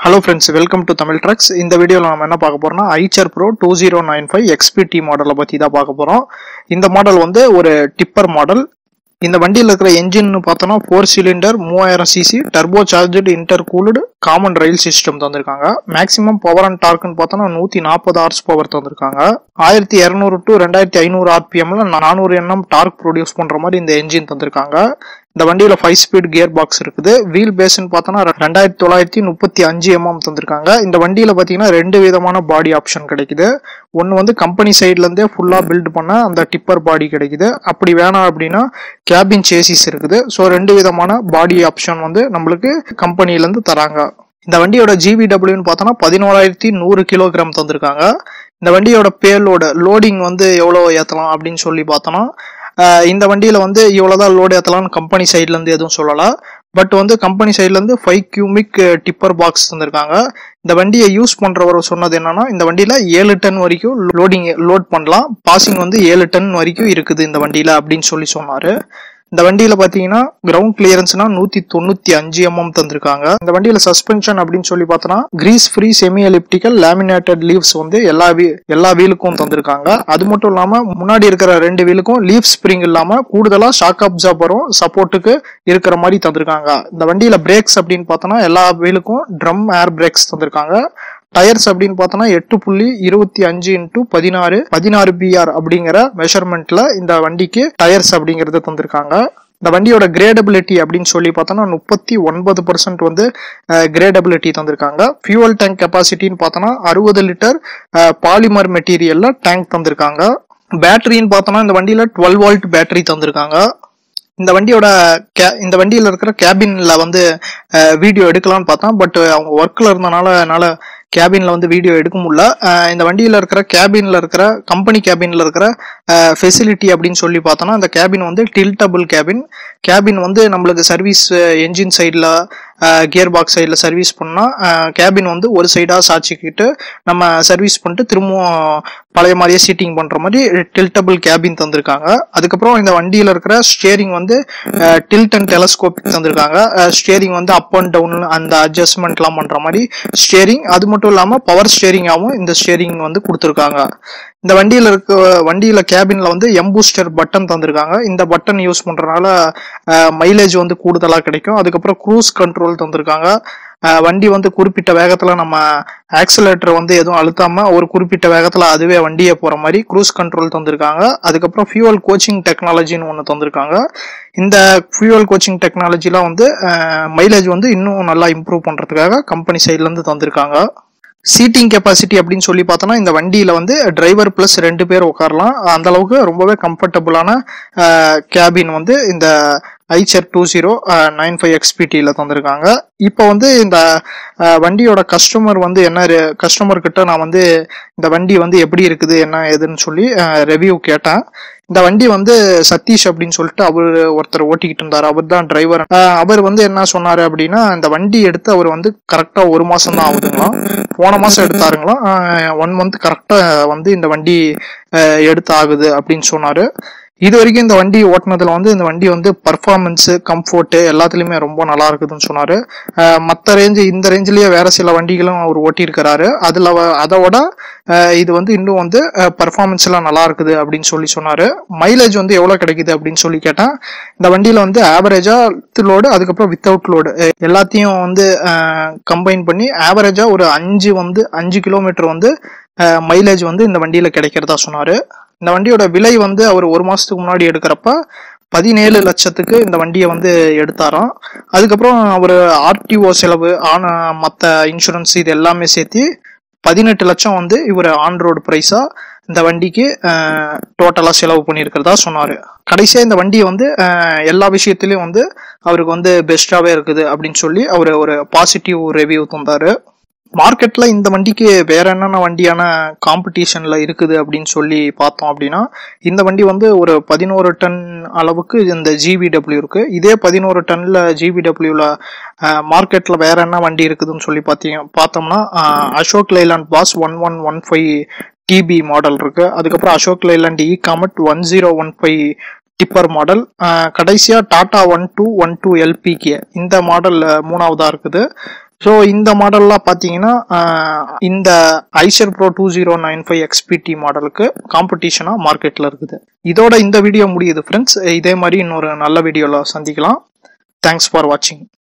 hello friends welcome to Tamil trucks இந்த வீடியோவில் நம்ம என்ன பார்க்க போறோம்னா Eicher pro two zero nine five XPT மாடலை பற்றி தான் பார்க்க போகிறோம் இந்த மாடல் வந்து ஒரு டிப்பர் மாடல் இந்த வண்டியில் இருக்கிற என்ஜின் பார்த்தோன்னா ஃபோர் சிலிண்டர் மூவாயிரம் CC turbo charged inter cooled common rail system தந்திருக்காங்க மேக்ஸிமம் பவர் அண்ட் டார்க்னு பார்த்தோன்னா நூற்றி நாற்பது ஹார்ஸ் பவர் தந்திருக்காங்க ஆயிரத்தி இரநூறு டு ரெண்டாயிரத்தி ஐநூறு ஆர்பிஎம்ல நானூறு எண்ணம் டார்க் ப்ரொடியூஸ் பண்ணுற மாதிரி இந்த என்ஜின் தந்திருக்காங்க இந்த வண்டியில ஃபைவ் ஸ்பீட் கியர் பாக்ஸ் இருக்குது வீல் பேஸ்ன்னு பார்த்தோன்னா ரெண்டாயிரத்தி தொள்ளாயிரத்தி முப்பத்தி அஞ்சு எம்எம் தந்திருக்காங்க இந்த வண்டியில பார்த்தீங்கன்னா ரெண்டு விதமான பாடி ஆப்ஷன் கிடைக்குது ஒன்று வந்து கம்பெனி சைட்லேருந்தே ஃபுல்லாக பில்ட் பண்ண அந்த டிப்பர் பாடி கிடைக்குது அப்படி வேணாம் அப்படின்னா கேபின் சேசிஸ் இருக்குது ஸோ ரெண்டு விதமான பாடி ஆப்ஷன் வந்து நம்மளுக்கு கம்பெனிலேருந்து தராங்க இந்த வண்டியோட ஜிபிடபிள்யூன்னு பார்த்தோன்னா பதினோராயிரத்தி நூறு கிலோகிராம் தந்திருக்காங்க இந்த வண்டியோட பேலோட லோடிங் வந்து எவ்வளோ ஏற்றலாம் அப்படின்னு சொல்லி பார்த்தோன்னா ஆஹ் இந்த வண்டியில வந்து இவ்வளவுதான் லோடு ஏற்றலாம்னு கம்பெனி சைட்ல இருந்து எதுவும் சொல்லல பட் வந்து கம்பெனி சைட்ல இருந்து ஃபைவ் கியூமிக் டிப்பர் பாக்ஸ் தந்திருக்காங்க இந்த வண்டியை யூஸ் பண்றவர் சொன்னது என்னன்னா இந்த வண்டியில ஏழு டன் வரைக்கும் லோடிங் லோட் பண்ணலாம் பாசிங் வந்து ஏழு டன் வரைக்கும் இருக்குது இந்த வண்டியில அப்படின்னு சொல்லி சொன்னாரு இந்த வண்டியில பாத்தீங்கன்னா கிரவுண்ட் கிளியரன்ஸ்னா நூத்தி தொண்ணூத்தி அஞ்சு எம்எம் தந்திருக்காங்க இந்த வண்டியில சஸ்பென்ஷன் அப்படின்னு சொல்லி பார்த்தோன்னா grease free semi elliptical laminated leaves வந்து எல்லா வீ எல்லா வீலுக்கும் தந்திருக்காங்க அது மட்டும் இல்லாம முன்னாடி இருக்கிற ரெண்டு வீலுக்கும் லீவ் ஸ்ப்ரிங் இல்லாம கூடுதலா ஷாக் அப்சார்பரும் சப்போர்ட்டுக்கு இருக்கிற மாதிரி தந்திருக்காங்க இந்த வண்டியில பிரேக்ஸ் அப்படின்னு பார்த்தோன்னா எல்லா வீலுக்கும் ட்ரம் ஏர் பிரேக்ஸ் தந்திருக்காங்க டயர்ஸ் அப்படின்னு பார்த்தோன்னா எட்டு புள்ளி இருபத்தி அஞ்சு இன்டூ பதினாறு பதினாறு பிஆர் அப்படிங்கிற மெஷர்மெண்ட்ல இந்த வண்டிக்கு டயர்ஸ் அப்படிங்கறது தந்திருக்காங்க இந்த வண்டியோட கிரேடபிலிட்டி அப்படின்னு சொல்லி பார்த்தோன்னா முப்பத்தி ஒன்பது பர்சன்ட் வந்து கிரேடபிலிட்டி தந்திருக்காங்க ஃபியூவல் டேங்க் கெப்பாசிட்டின்னு பார்த்தோன்னா அறுபது லிட்டர் பாலிமர் மெட்டீரியல்ல டேங்க் தந்திருக்காங்க பேட்டரின்னு பார்த்தோன்னா இந்த வண்டியில டுவெல் வோல்ட் பேட்டரி தந்திருக்காங்க இந்த வண்டியோட கே இந்த வண்டியில் இருக்கிற கேபின்ல வந்து வீடியோ எடுக்கலாம்னு பார்த்தேன் பட் அவங்க ஒர்க்கில் இருந்தனால என்னால் கேபின்ல வந்து வீடியோ எடுக்க முடியல அஹ் இந்த வண்டியில் இருக்கிற கேபின்ல இருக்கிற கம்பெனி கேபின்ல இருக்கிற ஃபெசிலிட்டி அப்படின்னு சொல்லி பார்த்தோன்னா இந்த கேபின் வந்து டில்டபுள் கேபின் கேபின் வந்து நம்மளுக்கு சர்வீஸ் என்ஜின் சைடில் கியர் பாக்ஸ் சைடில் சர்வீஸ் பண்ணால் கேபின் வந்து ஒரு சைடாக சாய்ச்சிக்கிட்டு நம்ம சர்வீஸ் பண்ணிட்டு திரும்பவும் பழைய மாதிரியே சீட்டிங் பண்ணுற மாதிரி டில்டபிள் கேபின் தந்திருக்காங்க அதுக்கப்புறம் இந்த வண்டியில் இருக்கிற ஸ்டியரிங் வந்து டில்ட் அண்ட் டெலஸ்கோபிக் தந்திருக்காங்க ஸ்டியரிங் வந்து அப் அண்ட் டவுன் அந்த அட்ஜஸ்ட்மெண்ட்லாம் பண்ணுற மாதிரி ஸ்டியரிங் அது மட்டும் இல்லாமல் பவர் ஸ்டியரிங்காகவும் இந்த ஸ்டியரிங் வந்து கொடுத்துருக்காங்க இந்த வண்டியில் இருக்க வண்டியில் கேபினில் வந்து எம்பூஸ்டர் பட்டன் தந்திருக்காங்க இந்த பட்டன் யூஸ் பண்ணுறதுனால மைலேஜ் வந்து கூடுதலாக கிடைக்கும் அதுக்கப்புறம் க்ரூஸ் கண்ட்ரோல் தந்திருக்காங்க வண்டி வந்து குறிப்பிட்ட வேகத்தில் நம்ம ஆக்சிலேட்டர் வந்து எதுவும் அழுத்தாம ஒரு குறிப்பிட்ட வேகத்தில் அதுவே வண்டியை போகிற மாதிரி க்ரூஸ் கண்ட்ரோல் தந்திருக்காங்க அதுக்கப்புறம் ஃபியூவல் கோச்சிங் டெக்னாலஜின்னு ஒன்று தந்திருக்காங்க இந்த ஃபியூவல் கோச்சிங் டெக்னாலஜிலாம் வந்து மைலேஜ் வந்து இன்னும் நல்லா இம்ப்ரூவ் பண்ணுறதுக்காக கம்பெனி சைட்லேருந்து தந்திருக்காங்க சீட்டிங் கெப்பாசிட்டி அப்படின்னு சொல்லி பார்த்தோன்னா இந்த வண்டியில் வந்து டிரைவர் ப்ளஸ் ரெண்டு பேர் உட்காரலாம் அந்த அளவுக்கு ரொம்பவே கம்ஃபர்டபுளான கேபின் வந்து இந்த Eicher two zero nine five எக்ஸ்பிடியில் தந்திருக்காங்க இப்போ வந்து இந்த வண்டியோட கஸ்டமர் வந்து என்ன கஸ்டமர் கிட்ட நான் வந்து இந்த வண்டி வந்து எப்படி இருக்குது என்ன ஏதுன்னு சொல்லி ரெவ்யூ கேட்டேன் இந்த வண்டி வந்து சதீஷ் அப்படின்னு சொல்லிட்டு அவர் ஒருத்தர் ஓட்டிக்கிட்டு இருந்தார் அவர் தான் டிரைவர் அவர் வந்து என்ன சொன்னாரு அப்படின்னா இந்த வண்டி எடுத்து அவர் வந்து கரெக்டா ஒரு மாசம் தான் ஆகுதுங்களாம் போன மாசம் எடுத்தாருங்களாம் ஒன் மந்த் கரெக்டா வந்து இந்த வண்டி எடுத்து ஆகுது அப்படின்னு சொன்னாரு இது வரைக்கும் இந்த வண்டி ஓட்டினதுல வந்து இந்த வண்டி வந்து பர்ஃபார்மன்ஸு கம்ஃபோர்ட்டு எல்லாத்துலேயுமே ரொம்ப நல்லா இருக்குதுன்னு சொன்னார் மற்ற ரேஞ்சு இந்த ரேஞ்சிலேயே வேற சில வண்டிகளும் அவர் ஓட்டியிருக்கிறாரு அதில் அதோட இது வந்து இன்னும் வந்து பர்ஃபார்மன்ஸ் எல்லாம் நல்லா இருக்குது அப்படின்னு சொல்லி சொன்னார் மைலேஜ் வந்து எவ்வளோ கிடைக்குது அப்படின்னு சொல்லி கேட்டேன் இந்த வண்டியில் வந்து ஆவரேஜாக வித் லோடு அதுக்கப்புறம் வித்தவுட் லோடு எல்லாத்தையும் வந்து கம்பைன் பண்ணி ஆவரேஜாக ஒரு அஞ்சு வந்து அஞ்சு கிலோமீட்டர் வந்து மைலேஜ் வந்து இந்த வண்டியில் கிடைக்கிறதா சொன்னார் இந்த வண்டியோட விலை வந்து அவர் ஒரு மாசத்துக்கு முன்னாடி எடுக்கிறப்ப பதினேழு லட்சத்துக்கு இந்த வண்டியை வந்து எடுத்தாராம் அதுக்கப்புறம் அவர் ஆர்டிஓ செலவு ஆன மற்ற இன்சூரன்ஸ் இது எல்லாமே சேர்த்து பதினெட்டு லட்சம் வந்து இவர் ஆன் ரோடு ப்ரைஸா இந்த வண்டிக்கு டோட்டலாக செலவு பண்ணியிருக்கிறதா சொன்னார் கடைசியாக இந்த வண்டியை வந்து எல்லா விஷயத்துலையும் வந்து அவருக்கு வந்து பெஸ்ட்டாகவே இருக்குது அப்படின்னு சொல்லி அவர் ஒரு பாசிட்டிவ் ரிவ்யூ தந்தார் மார்க்கெட்ல இந்த வண்டிக்கு வேற என்னென்ன வண்டியான காம்படிஷன்ல இருக்குது அப்படின்னு சொல்லி பார்த்தோம் அப்படின்னா இந்த வண்டி வந்து ஒரு பதினோரு டன் அளவுக்கு இந்த ஜிபிடபிள்யூ இருக்கு இதே பதினோரு டன்ல ஜிபிடபிள்யூல மார்க்கெட்ல வேற என்ன வண்டி இருக்குதுன்னு சொல்லி பார்த்தீங்க பார்த்தோம்னா Ashok Leyland Boss one one one five TP model இருக்கு அதுக்கப்புறம் Ashok Leyland E Comet one zero one five tipper model கடைசியா Tata one two one two LPK இந்த மாடல் மூணாவதா இருக்குது ஸோ இந்த மாடல்லாம் பார்த்தீங்கன்னா ஆஹ், இந்த Eicher pro two zero nine five XPT மாடலுக்கு காம்படிஷனாக மார்க்கெட்டில் இருக்குது இதோட இந்த வீடியோ முடியுது ஃப்ரெண்ட்ஸ் இதே மாதிரி இன்னொரு நல்ல வீடியோவில் சந்திக்கலாம் தேங்க்ஸ் ஃபார் வாட்சிங்